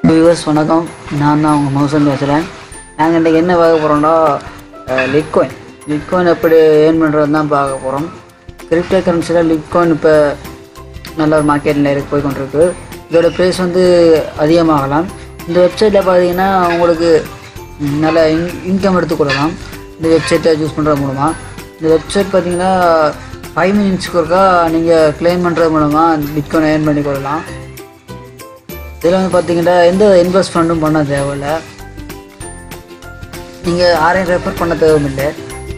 viewers வணக்கம் நான் தான் உங்கள் மௌசன் பேசுகிறேன் நாங்கள் இன்றைக்கி என்ன பார்க்க போகிறோம்னா லிட்காயின் லிட்காயின் எப்படி ஏர்ன் பண்ணுறது தான் பார்க்க போகிறோம் கிரிப்டோ கரன்சியில் லிட்காயின் இப்போ நல்ல ஒரு மார்க்கெட்டில் இருக்கு போய் கொண்டிருக்கு இதோட ப்ரைஸ் வந்து அதிகமாகலாம் இந்த வெப்சைட்டில் பார்த்தீங்கன்னா உங்களுக்கு நல்ல இன் இன்கம் எடுத்துக்கொள்ளலாம் இந்த வெப்சைட்டை யூஸ் பண்ணுறது மூலமாக இந்த வெப்சைட் பார்த்தீங்கன்னா ஃபைவ் மினிட்ஸ்க்கு ஒருக்கா நீங்கள் க்ளைம் பண்ணுறது மூலமாக பிட்காயின் ஏர்ன் பண்ணி கொள்ளலாம் இதில் வந்து பார்த்தீங்கன்னா எந்த இன்வெஸ்ட் ஃபண்டும் பண்ண தேவையில்ல நீங்கள் யாரையும் ரெஃபர் பண்ண தேவையில்லை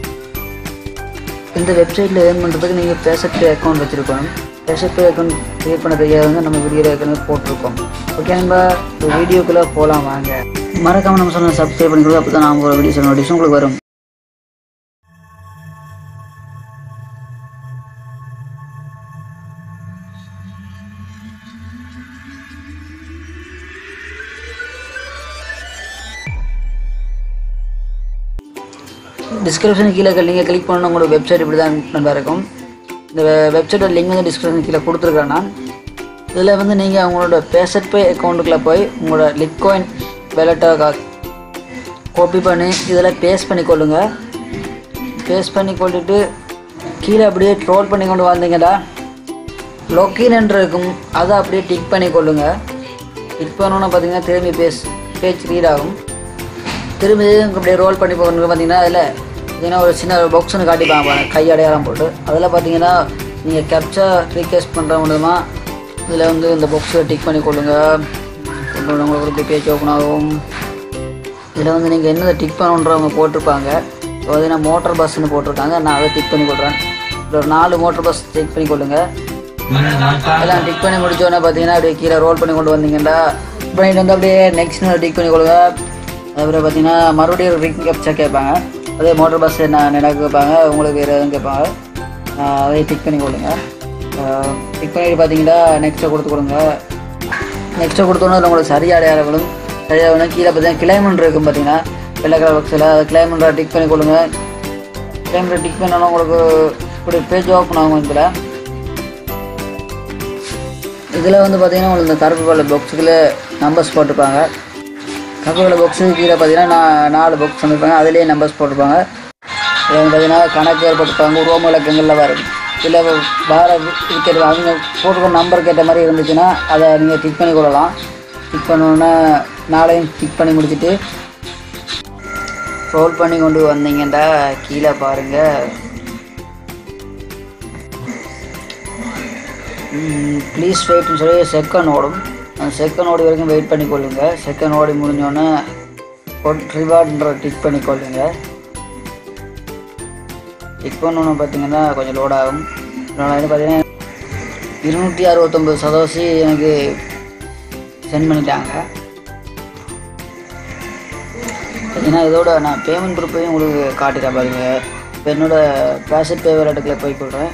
இந்த வெப்சைட்டில் ஏர்ன் பண்ணுறதுக்கு நீங்கள் பேசப்பே அக்கௌண்ட் வச்சுருக்கணும் பேசப்பே அக்கௌண்ட் க்ரியேட் பண்ண தெரியாதவங்க நம்ம வீடியோவில் ஏற்கனவே போட்டிருக்கோம் ஓகே நம்ம இந்த வீடியோக்குள்ளே போகலாம் வாங்க மறக்காமல் நம்ம சொன்ன சப்ஸ்கிரைப் பண்ணிக்கணும் அப்போ தான் நான் ஒரு வீடியோ நோட்டிஸ் உங்களுக்கு வரும் டிஸ்கிரிப்ஷன் கீழே நீங்கள் கிளிக் பண்ணணும் உங்களோட வெப்சைட் இப்படி தான் நல்லா இருக்கும் இந்த வெப்சைட்டோட லிங்க் வந்து டிஸ்கிரிப்ஷன் கீழே கொடுத்துருக்கேன் நான் இதில் வந்து நீங்கள் உங்களோட பேசட் பே அக்கௌண்ட்டுக்குள்ளே போய் உங்களோட லிட்காயின் வேலட்டை காப்பி பண்ணி இதில் பேஸ்ட் பண்ணி கொள்ளுங்க பேஸ்ட் பண்ணி கொண்டுட்டு கீழே அப்படியே ட்ரோல் பண்ணி கொண்டு வந்தீங்கன்னா லொக்கின் என்று இருக்கும் அதை அப்படியே டிக் பண்ணி கொள்ளுங்க டிக் பண்ணோன்னு பார்த்தீங்கன்னா திரும்பி பேஸ் பேஜ் ரீட் ஆகும் திரும்பி அப்படியே ரோல் பண்ணி போகணும் பார்த்தீங்கன்னா அதில் பார்த்தீங்கன்னா ஒரு சின்ன பாக்ஸ் ஒன்று காட்டிப்பாங்க பாருங்க கை அடையாளம் போட்டு அதில் பார்த்தீங்கன்னா நீங்கள் கேப்சா ரீகேஸ்ட் பண்ணுற மூலமா இதில் வந்து இந்த பாக்ஸில் டிக் பண்ணி கொள்ளுங்க கொண்டு வந்து உங்களுக்கு ஒரு பேஜ் ஓப்பன் ஆகும் இதில் வந்து நீங்கள் என்ன டிக் பண்ணணுன்றவங்க போட்டிருப்பாங்க இப்போ பார்த்தீங்கன்னா மோட்டர் பஸ்ன்னு போட்டிருக்காங்க நான் அதை டிக் பண்ணி கொடுறேன் இதில் ஒரு நாலு மோட்டர் பஸ் டிக் பண்ணி கொள்ளுங்க எல்லாம் டிக் பண்ணி முடிச்சோடனே பார்த்தீங்கன்னா அப்படியே கீழே ரோல் பண்ணி கொண்டு வந்தீங்கன்னா பண்ணிட்டு வந்து அப்படியே நெக்ஸ்ட் டிக் பண்ணி கொள்ளுங்க அதுக்கப்புறம் பார்த்தீங்கன்னா மறுபடியும் ரிங் கேப்சா கேட்பாங்க அதே மோட்டர் பஸ் என்ன எனக்கு கேட்பாங்க உங்களுக்கு வேறு எதுவும் கேட்பாங்க ஆஹ் அதை டிக் பண்ணி கொடுங்க டிக் பண்ணிட்டு பார்த்தீங்கன்னா நெக்ஸ்ட்டை கொடுத்து கொடுங்க நெக்ஸ்ட்டை கொடுத்தோன்னே உங்களுக்கு சரியாக அடையாளங்களும் சரியாக வேணும் கீழே பார்த்தீங்கன்னா கிளைமன் இருக்கும் பார்த்தீங்கன்னா வெள்ளை கலர் பாக்ஸில் அதை கிளைமன்ற டிக் பண்ணி கொடுங்க கிளைமரை டிக் பண்ணாலும் உங்களுக்கு இப்படி பேஜ் ஓப்பன் ஆகும் இதில் இதில் வந்து பார்த்தீங்கன்னா உங்களுக்கு இந்த கருப்பு கலர் பாக்ஸுக்குள்ளே நம்பர்ஸ் போட்டிருப்பாங்க கருப்பு கலர் பாக்ஸு கீழே பார்த்தீங்கன்னா நான் நாலு பாக்ஸ் வந்துருப்பாங்க அதுலேயே நம்பர்ஸ் போட்டிருப்பாங்க இதில் வந்து பார்த்தீங்கன்னா கணக்கு ஏற்பட்டிருப்பாங்க உருவம் இலக்கங்களில் வரும் இதில் வேறு இருக்கிறது அவங்க போட்டிருக்க நம்பருக்கு ஏற்ற மாதிரி இருந்துச்சுன்னா அதை நீங்கள் டிக் பண்ணி கொள்ளலாம் டிக் பண்ணோன்னா நாளையும் டிக் பண்ணி முடிச்சுட்டு ரோல் பண்ணி கொண்டு வந்தீங்கன்னா கீழே பாருங்கள் ப்ளீஸ் வெயிட்னு சொல்லி செகண்ட் ஓடும் அந்த செகண்ட் ஓடி வரைக்கும் வெயிட் பண்ணி கொள்ளுங்க செகண்ட் ஓடி முடிஞ்சோடனே ரிவார்ட்ன்ற டிக் பண்ணி கொள்ளுங்க டிக் பண்ணணும் பார்த்தீங்கன்னா கொஞ்சம் லோட் ஆகும் அதனால் வந்து பார்த்தீங்கன்னா இருநூற்றி அறுபத்தொம்பது சதவசி எனக்கு சென்ட் பண்ணிட்டாங்க ஏன்னா இதோட நான் பேமெண்ட் ப்ரூஃபையும் உங்களுக்கு காட்டிட்டேன் பாருங்க இப்போ என்னோட பேசட் பே விளையாட்டுக்குள்ளே போய் கொள்கிறேன்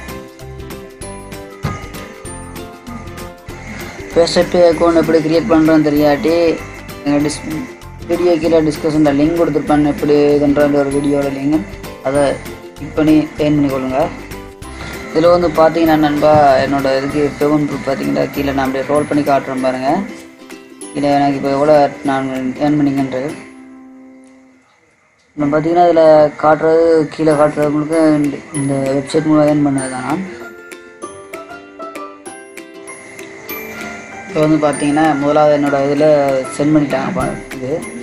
பேசட் பே அக்கௌண்ட் எப்படி க்ரியேட் பண்ணுறோன்னு தெரியாட்டி எங்கள் டிஸ் வீடியோ கீழே டிஸ்கஷனில் லிங்க் கொடுத்துருப்பேன் எப்படி இதுன்ற ஒரு வீடியோட லிங்க் அதை கிளிக் பண்ணி ஏர்ன் பண்ணி கொள்ளுங்க இதில் வந்து பார்த்தீங்கன்னா நண்பா என்னோட இதுக்கு பேமெண்ட் ப்ரூஃப் பார்த்தீங்கன்னா கீழே நான் அப்படியே ரோல் பண்ணி காட்டுறேன் பாருங்கள் கீழே எனக்கு இப்போ எவ்வளோ நான் ஏர்ன் பண்ணிங்கன்றது நம்ம பார்த்தீங்கன்னா இதில் காட்டுறது கீழே காட்டுறது முழுக்க இந்த- இந்த வெப்சைட் மூலம் ஏர்ன் பண்ணது தான் நான் இப்போ வந்து பார்த்தீங்கன்னா முதலாவது என்னோட இதில் சென்ட் பண்ணிட்டாங்க பா- இது